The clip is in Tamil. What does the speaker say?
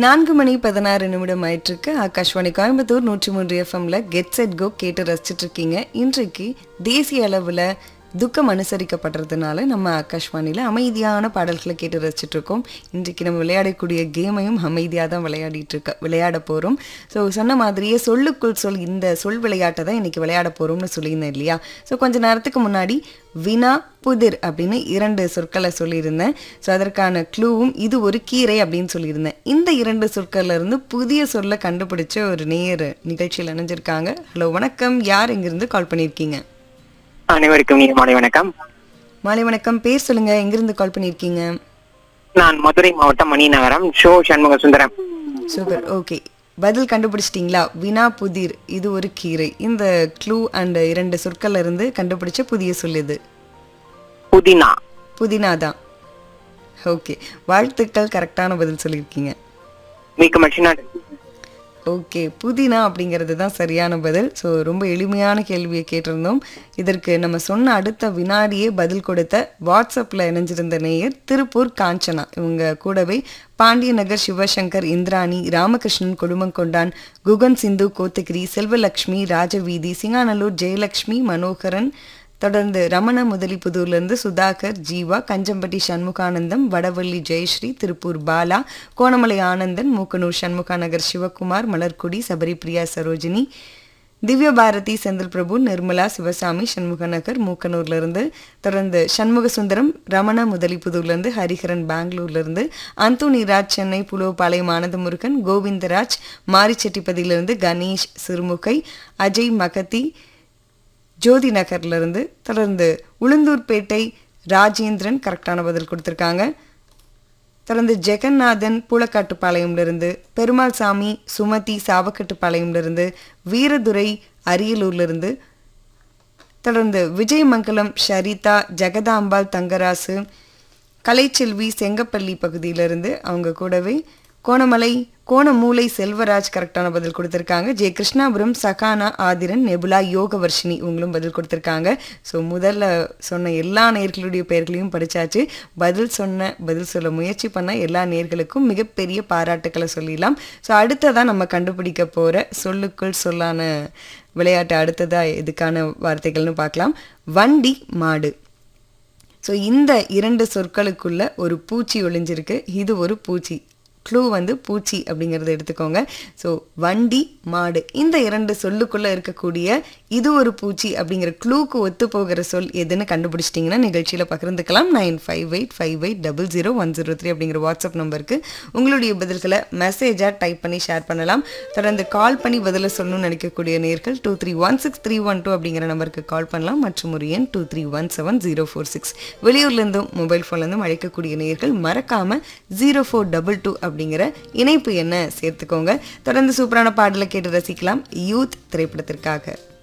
நான்கு மணி பதினாறு நிமிடம் ஆயிட்டிருக்கு ஆகாஷ்வாணி கோயம்புத்தூர் நூற்றி மூன்று எஃப்எம்ல கெட் செட் கோ கேட்டு ரசிச்சிட்டு இருக்கீங்க இன்றைக்கு தேசிய அளவில் துக்கம் அனுசரிக்கப்படுறதுனால நம்ம ஆகாஷ்வாணியில் அமைதியான பாடல்களை கேட்டு ரசிச்சிட்டு இருக்கோம் இன்றைக்கு நம்ம விளையாடக்கூடிய கேமையும் அமைதியாக தான் விளையாடிட்டு இருக்க விளையாட போகிறோம் ஸோ சொன்ன மாதிரியே சொல்லுக்குள் சொல் இந்த சொல் விளையாட்டை தான் இன்னைக்கு விளையாட போகிறோம்னு சொல்லியிருந்தேன் இல்லையா ஸோ கொஞ்ச நேரத்துக்கு முன்னாடி வினா புதிர் அப்படின்னு இரண்டு சொற்களை சொல்லியிருந்தேன் ஸோ அதற்கான க்ளூவும் இது ஒரு கீரை அப்படின்னு சொல்லியிருந்தேன் இந்த இரண்டு சொற்கள்ல இருந்து புதிய சொல்லை கண்டுபிடிச்ச ஒரு நேர் நிகழ்ச்சியில் இணைஞ்சிருக்காங்க ஹலோ வணக்கம் யார் எங்கிருந்து கால் பண்ணியிருக்கீங்க அனைவருக்கும் இனிய மாலை வணக்கம் மாலை வணக்கம் பேர் சொல்லுங்க எங்கிருந்து கால் பண்ணியிருக்கீங்க நான் மதுரை மாவட்டம் மணி நகரம் ஷோ சண்முக சுந்தரம் சூப்பர் ஓகே பதில் கண்டுபிடிச்சிட்டிங்களா வினா புதிர் இது ஒரு கீரை இந்த க்ளூ அண்ட் இரண்டு சொற்கள்ல இருந்து கண்டுபிடிச்ச புதிய சொல் இது புதினா புதினா தான் ஓகே வாழ்த்துக்கள் கரெக்டான பதில் சொல்லியிருக்கீங்க மிக்க மகிழ்ச்சி நான் ஓகே புதினா அப்படிங்கிறது தான் சரியான பதில் ஸோ ரொம்ப எளிமையான கேள்வியை கேட்டிருந்தோம் இதற்கு நம்ம சொன்ன அடுத்த வினாடியே பதில் கொடுத்த வாட்ஸ்அப்பில் இணைஞ்சிருந்த நேயர் திருப்பூர் காஞ்சனா இவங்க கூடவே பாண்டிய நகர் சிவசங்கர் இந்திராணி ராமகிருஷ்ணன் குடும்பங்கொண்டான் குகன் சிந்து கோத்தகிரி செல்வலக்ஷ்மி ராஜவீதி சிங்காநல்லூர் ஜெயலக்ஷ்மி மனோகரன் தொடர்ந்து ரமண முதலிப்புதூர்லேருந்து சுதாகர் ஜீவா கஞ்சம்பட்டி சண்முகானந்தம் வடவள்ளி ஜெயஸ்ரீ திருப்பூர் பாலா கோணமலை ஆனந்தன் மூக்கனூர் சண்முகா நகர் சிவகுமார் மலர்குடி சபரிபிரியா சரோஜினி திவ்ய பாரதி செந்தில் பிரபு நிர்மலா சிவசாமி சண்முகநகர் மூக்கனூர்லேருந்து தொடர்ந்து சண்முக சுந்தரம் ரமண முதலிப்புதூர்லேருந்து ஹரிஹரன் பெங்களூர்லேருந்து அந்தோனி ராஜ் சென்னை புலோபாளையம் ஆனந்தமுருகன் கோவிந்தராஜ் மாரிச்செட்டிப்பதியிலிருந்து கணேஷ் சிறுமுகை அஜய் மகதி ஜோதி நகர்ல இருந்து தொடர்ந்து உளுந்தூர்பேட்டை ராஜேந்திரன் கரெக்டான பதில் கொடுத்துருக்காங்க தொடர்ந்து ஜெகநாதன் பூலக்காட்டுப்பாளையம்ல இருந்து பெருமாள் சாமி சுமதி சாவக்கட்டுப்பாளையம்ல இருந்து வீரதுரை அரியலூர்ல இருந்து தொடர்ந்து விஜயமங்கலம் ஷரிதா ஜெகதாம்பாள் தங்கராசு கலைச்செல்வி செங்கப்பள்ளி பகுதியிலிருந்து அவங்க கூடவே கோணமலை கோணமூலை செல்வராஜ் கரெக்டான பதில் கொடுத்துருக்காங்க ஜெய கிருஷ்ணாபுரம் சகானா ஆதிரன் நெபுலா யோகவர்ஷினி இவங்களும் பதில் கொடுத்துருக்காங்க ஸோ முதல்ல சொன்ன எல்லா நேர்களுடைய பெயர்களையும் படிச்சாச்சு பதில் சொன்ன பதில் சொல்ல முயற்சி பண்ண எல்லா நேர்களுக்கும் மிகப்பெரிய பாராட்டுக்களை சொல்லிடலாம் ஸோ அடுத்ததான் நம்ம கண்டுபிடிக்க போகிற சொல்லுக்குள் சொல்லான விளையாட்டு அடுத்ததாக இதுக்கான வார்த்தைகள்னு பார்க்கலாம் வண்டி மாடு ஸோ இந்த இரண்டு சொற்களுக்குள்ள ஒரு பூச்சி ஒளிஞ்சிருக்கு இது ஒரு பூச்சி க்ளூ வந்து பூச்சி அப்படிங்கிறத எடுத்துக்கோங்க ஸோ வண்டி மாடு இந்த இரண்டு சொல்லுக்குள்ளே இருக்கக்கூடிய இது ஒரு பூச்சி அப்படிங்கிற க்ளூக்கு ஒத்து போகிற சொல் எதுன்னு கண்டுபிடிச்சிட்டிங்கன்னா நிகழ்ச்சியில் பகிர்ந்துக்கலாம் nine five eight five eight double zero one zero three அப்படிங்கிற வாட்ஸ்அப் நம்பருக்கு உங்களுடைய பதில்களை மெசேஜாக டைப் பண்ணி ஷேர் பண்ணலாம் தொடர்ந்து கால் பண்ணி பதிலை சொல்லணும்னு நினைக்கக்கூடிய நேர்கள் two three one six three one two அப்படிங்கிற நம்பருக்கு கால் பண்ணலாம் மற்றும் ஒரு எண் two three one seven zero four six வெளியூர்லேருந்தும் மொபைல் ஃபோன்லேருந்தும் அழைக்கக்கூடிய நேர்கள் மறக்காமல் ஜீரோ ஃபோர் டபுள் டூ அப்படிங்கிற இணைப்பு என்ன சேர்த்துக்கோங்க தொடர்ந்து சூப்பரான பாடலை கேட்டு ரசிக்கலாம் யூத் திரைப்படத்திற்காக